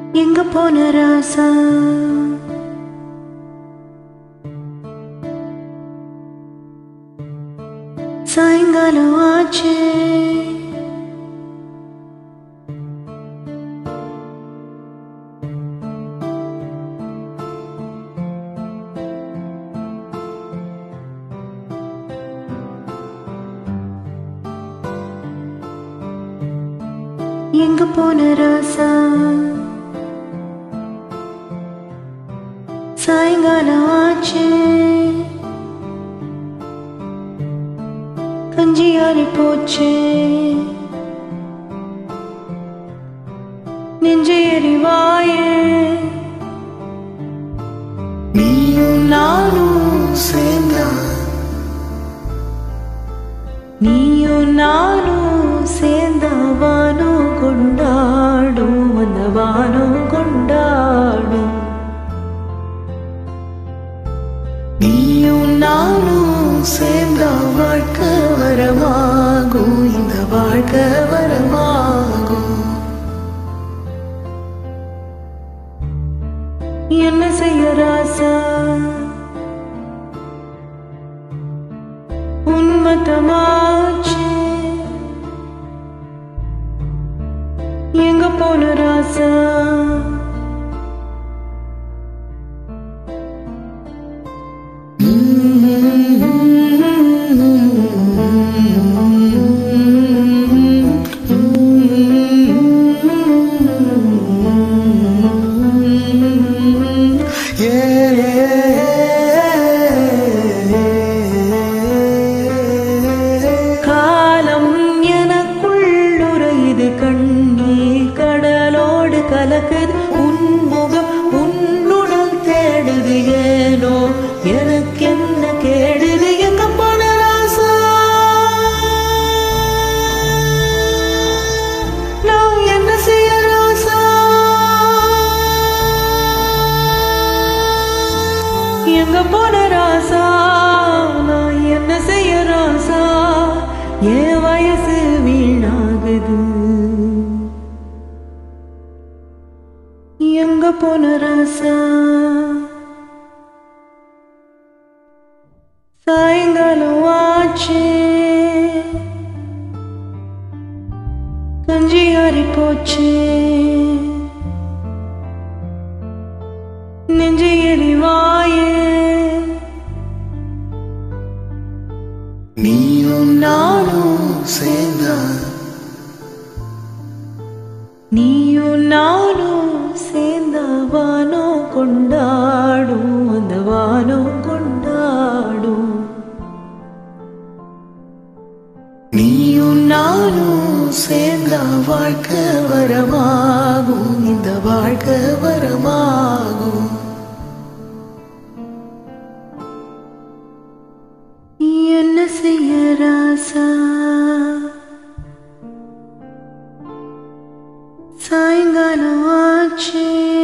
எங்க போன ராசா சாயங்காலம் ஆச்சு எங்க போன ராசா சாயங்காலம் ஆச்சு கஞ்சி ஆறி போச்சு நெஞ்சு எரிவாயே நீயும் நானும் சேர்ந்தா நீயும் நானும் சேர்ந்த வானம் கொண்டாடும் அந்த வானம் கொண்டாடும் நீயும் நானும் சேர்ந்த வாழ்க்கை வரமாகும் இந்த வாழ்க்கை வரமாகும் என்ன செய்ய ராசா உன்மத்தமாச்சு எங்க போன ராசா காலம் எனக்குள்ளுரையுது கண்ணீர் கடலோடு கலக்குது உன்முகம் உன்னுடன் தேடுது ஏனோ எனக்கு என்ன கேடுது எங்க போன ராசா நான் என்ன செய்ய ராசா எங்க போன ராசா நான் என்ன செய்ய ராசா என் வயசு வீணாகுது எங்க போன ராசா சாயங்காலம் ஆச்சு கஞ்சி ஆறி போச்சு நெஞ்சு எரிவாயே நீயும் நானும் சேர்ந்தா நீயும் நானும் சேர்ந்த வானம் கொண்டாடும் அந்த வானம் கொண்டாடும் நீயும் நானும் சேர்ந்த வாழ்க்கை வரமாகும் இந்த வாழ்க்கை வரமாகும் என்ன செய்ய ராசா சாயங்காலம் ஆச்சு